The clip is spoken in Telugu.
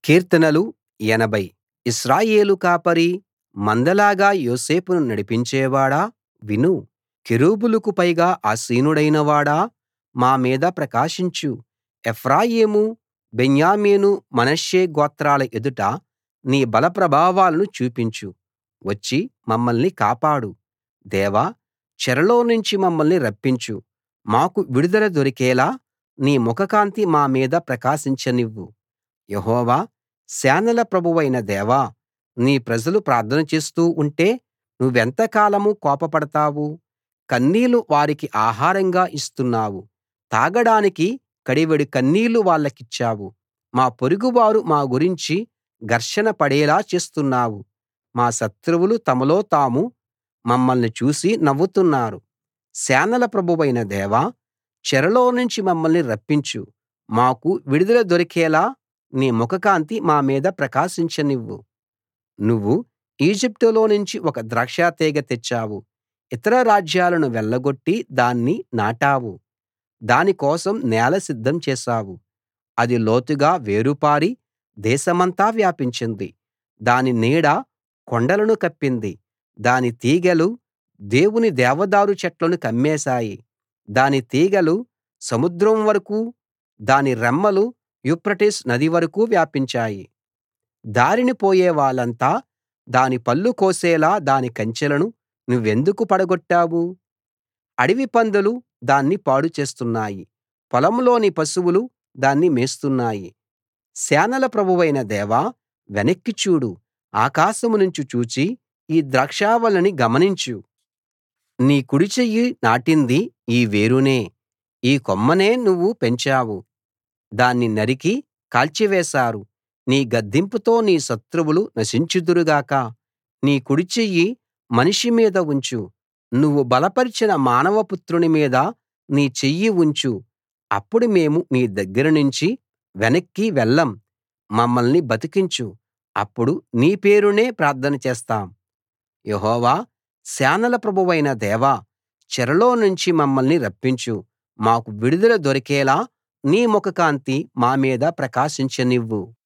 కీర్తనలు 80 ఇశ్రాయేలు కాపరీ మందలాగా యోసేపును నడిపించేవాడా విను కెరూబులకు పైగా ఆసీనుడైన వాడా మా మీద ప్రకాశించు ఎఫ్రాయిము బెన్యామీను మనష్షే గోత్రాల ఎదుట నీ బల ప్రభావాలను చూపించు వచ్చి మమ్మల్ని కాపాడు దేవా చెరలోనుంచి మమ్మల్ని రప్పించు మాకు విడుదల దొరికేలా నీ ముఖకాంతి మా మీద ప్రకాశించనివ్వు యెహోవా సేనల ప్రభువైన దేవా నీ ప్రజలు ప్రార్థన చేస్తూ ఉంటే నువ్వెంతకాలం కోపపడతావు కన్నీళ్లు వారికి ఆహారంగా ఇస్తున్నావు తాగడానికి కడివెడు కన్నీళ్లు వాళ్ళకిచ్చావు మా పొరుగువారు మా గురించి ఘర్షణ పడేలా చేస్తున్నావు మా శత్రువులు తమలో తాము మమ్మల్ని చూసి నవ్వుతున్నారు సేనల ప్రభువైన దేవా చెరలోనుంచి మమ్మల్ని రప్పించు మాకు విడుదల దొరికేలా నీ ముఖకాంతి మా మీద ప్రకాశించనివ్వు నువ్వు ఈజిప్టులోనుంచి ఒక ద్రాక్షతీగ తెచ్చావు ఇతర రాజ్యాలను వెళ్ళగొట్టి దాన్ని నాటావు దాని కోసం నేల సిద్ధం చేశావు అది లోతుగా వేరుపారి దేశమంతా వ్యాపించింది దాని నీడ కొండలను కప్పింది దాని తీగెలు దేవుని దేవదారు చెట్లను కమ్మేశాయి దాని తీగెలు సముద్రం వరకూ దాని రెమ్మలు యూఫ్రటీసు నది వరకూ వ్యాపించాయి దారిన పోయే వాళ్ళంతా దాని పళ్ళు కోసేలా దాని కంచెలను నువ్వెందుకు పడగొట్టావు అడవి పందులు దాన్ని పాడు చేస్తున్నాయి పొలంలోని పశువులు దాన్ని మేస్తున్నాయి సేనల ప్రభువైన దేవా వెనక్కి చూడు ఆకాశం నుంచి చూచి ఈ ద్రాక్షావల్లిని గమనించు నీ కుడిచెయ్యి నాటింది ఈ వేరునే ఈ కొమ్మనే నువ్వు పెంచావు దాన్ని నరికి కాల్చివేశారు నీ గద్దింపుతో నీ శత్రువులు నశించుదురు గాక నీ కుడిచెయ్యి మనిషి మీద ఉంచు నువ్వు బలపరిచిన మానవపుత్రుని మీద నీ చెయ్యి ఉంచు అప్పుడు మేము నీ దగ్గరనుంచి వెనక్కి వెళ్ళం మమ్మల్ని బతికించు అప్పుడు నీ పేరునే ప్రార్థన చేస్తాం యెహోవా సేనల ప్రభువైన దేవా చెరలోనుంచి మమ్మల్ని రప్పించు మాకు విడుదల దొరికేలా నీ ముఖకాంతి మా మీద ప్రకాశించనివ్వు